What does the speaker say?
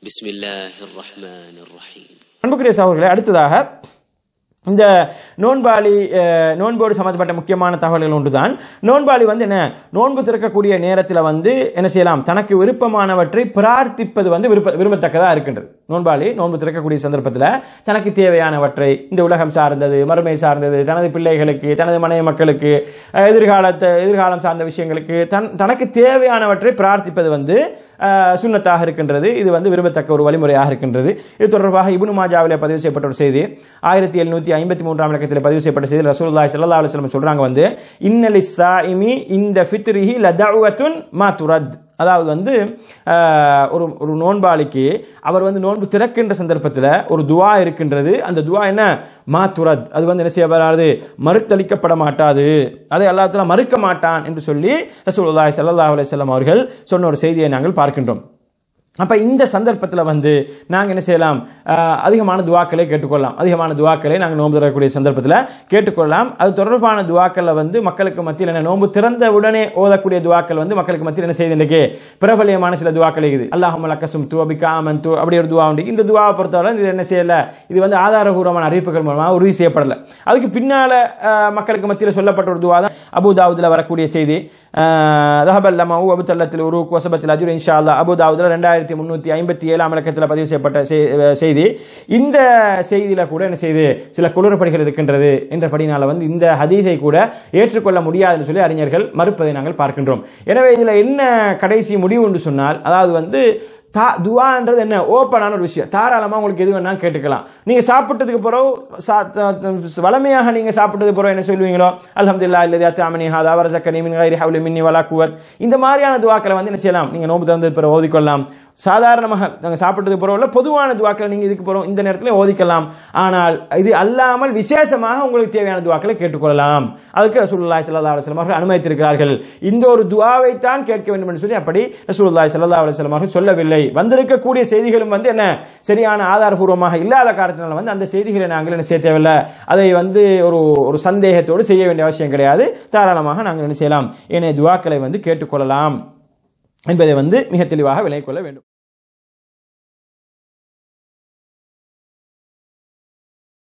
بسم الله الرحمن الرحيم அன்புக்குரிய சகோதரர்களே அடுத்ததாக இந்த நோன்பாளி அஹ், நோன்போடு சம்பந்தப்பட்ட முக்கியமான தகவல்கள் ஒன்றுதான் நோன்பாளி வந்து என்ன நோன்பு திறக்கக்கூடிய நேரத்தில் வந்து என்ன செய்யலாம் தனக்கு விருப்பமானவற்றை பிரார்த்திப்பது வந்து விருப்ப விரும்பத்தக்கதாக இருக்கின்றது நோன்பாளி நோன்பு திறக்கக்கூடிய சந்தர்ப்பத்தில் தனக்கு தேவையானவற்றை இந்த உலகம் சார்ந்தது மறுமை சார்ந்தது தனது பிள்ளைகளுக்கு தனது மனைவி மக்களுக்கு அஹ், எதிர்காலத்தை எதிர்காலம் சார்ந்த விஷயங்களுக்கு தன் தனக்கு தேவையானவற்றை பிரார்த்திப்பது வந்து அஹ், சுன்னத்தாக இருக்கின்றது இது வந்து விரும்பத்தக்க ஒரு வழிமுறையாக இருக்கின்றது இது தொடர்பாக இப்னு மாஜாவிலே பதிவு செய்யப்பட்ட ஒரு செய்தி ஆயிரத்தி எழுநூத்தி ஐம்பத்தி மூன்றாம் இலக்கத்தில் பதிவு செய்யப்பட்ட செய்தி ரசூலுல்லாஹி ஸல்லல்லாஹு அலைஹி வஸல்லம் சொல்றாங்க வந்து இன்னலி சாயிமி இந்த ஃபித்ரிஹி லதஅவத்துன் மா துரத் அதாவது வந்து அஹ், ஒரு ஒரு நோன்பாளிக்கு அவர் வந்து நோன்பு திறக்கின்ற சந்தர்ப்பத்தில் ஒரு துவா இருக்கின்றது அந்த துவா என்ன மா துரத் அது வந்து என்ன செய்யப்படாது மறுத்தளிக்கப்பட மாட்டாது அதை அல்லாஹ் மறுக்க மாட்டான் என்று சொல்லி ரசூலுல்லாஹி ஸல்லல்லாஹு அலைஹி வஸல்லம் அவர்கள் சொன்ன ஒரு செய்தியை நாங்கள் பார்க்கின்றோம் அப்ப இந்த சந்தர்ப்பத்தில் வந்து நாங்க என்ன செய்யலாம் அஹ், அதிகமான துவாக்களை கேட்டுக்கொள்ளலாம் அதிகமான துவாக்களை நாங்கள் நோன்பு தரக்கூடிய சந்தர்ப்பத்தில் கேட்டுக்கொள்ளலாம் அது தொடர்பான துவாக்களை வந்து மக்களுக்கு மத்தியில் என்ன நோன்பு திறந்த உடனே ஓதக்கூடிய துவாக்கள் வந்து மக்களுக்கு மத்தியில் என்ன செய்யுது இன்றைக்கு பிரபலியமான சில துவாக்கள் இருக்குது அல்லாஹும் லக்கசும் து அபிகா அமன் து அப்படி ஒரு துவா உண்டு இந்த துவாவை பொறுத்தவரை இது என்ன செய்யல இது வந்து ஆதாரபூர்வமான அறிவிப்புகள் மூலமாக உறுதி செய்யப்படல அதுக்கு பின்னால அஹ், மக்களுக்கு மத்தியில் சொல்லப்பட்ட ஒரு துவா தான் அபுதாவுதுல வரக்கூடிய செய்தி தஹபல்லமாவு அபுத்தல்லத்தில் உரு வசபத்தில் அஜுர் இன்ஷா அல்லா அபுதாவுதுல ரெண்டாயிரத்தி முன்னூத்தி ஐம்பத்தி ஏழாம் இலக்கத்தில் பதிவு செய்யப்பட்ட செய்- அஹ், செய்தி இந்த செய்தியில கூட என்ன செய்து சில குளறுபடிகள் இருக்கின்றது என்றபடினால வந்து இந்த ஹதீஸை கூட ஏற்றுக்கொள்ள முடியாதுன்னு சொல்லி அறிஞர்கள் மறுப்பதை நாங்கள் பார்க்கின்றோம் எனவே இதுல என்ன கடைசி முடிவு என்று சொன்னால் அதாவது வந்து தா துவான்றது என்ன ஓப்பனான ஒரு விஷயம் தாராளமா உங்களுக்கு எது வேணாலும் கேட்டுக்கலாம் நீங்க சாப்பிட்டதுக்கு பிறகு சா- த- வளமையாக நீங்க சாப்பிட்டதுக்கு பிறகு என்ன சொல்லுவீங்களோ அல்ஹம்துலில்லாஹ் இல்லதி அத்தாமனி ஹாதா வரசக்கனி மின் கைரி ஹவுலி மின்னி வலா குவத் இந்த மாதிரியான துவாக்களை வந்து என்ன செய்யலாம் நீங்க நோன்பு திறந்தது பிறகு ஓதிக்கொள்ளலாம் சாதாரணமாக நாங்கள் சாப்பிட்டதுக்கு பிறகு உள்ள பொதுவான துவாக்களை நீங்க இதுக்கு பிறகு இந்த நேரத்தில் ஓதிக்கலாம் ஆனால் இது அல்லாமல் விசேஷமாக உங்களுக்கு தேவையான துவாக்களை கேட்டுக்கொள்ளலாம் அதுக்கு ரசூலுல்லாஹி ஸல்லல்லாஹு அலைஹி வஸல்லம் அவர்கள் அனுமதித்திருக்கிறார்கள் இந்த ஒரு துவாவை தான் கேட்க வேண்டும் என்று சொல்லி அப்படி ரசூலுல்லாஹி ஸல்லல்லாஹு அலைஹி வஸல்லம் அவர்கள் சொல்லவில்லை வந்திருக்கக்கூடிய செய்திகளும் வந்து என்ன சரியான ஆதாரபூர்வமாக இல்லாத காரணத்தினால வந்து அந்த செய்திகளை நாங்கள் என்ன செய்ய தேவையில்லை அதை வந்து ஒரு ஒரு சந்தேகத்தோடு செய்ய வேண்டிய அவசியம் கிடையாது தாராளமாக நாங்கள் என்ன செய்யலாம் ஏனைய துவாக்களை வந்து கேட்டுக்கொள்ளலாம் என்பதை வந்து மிக தெளிவாக விளங்கிக் கொள்ள வேண்டும்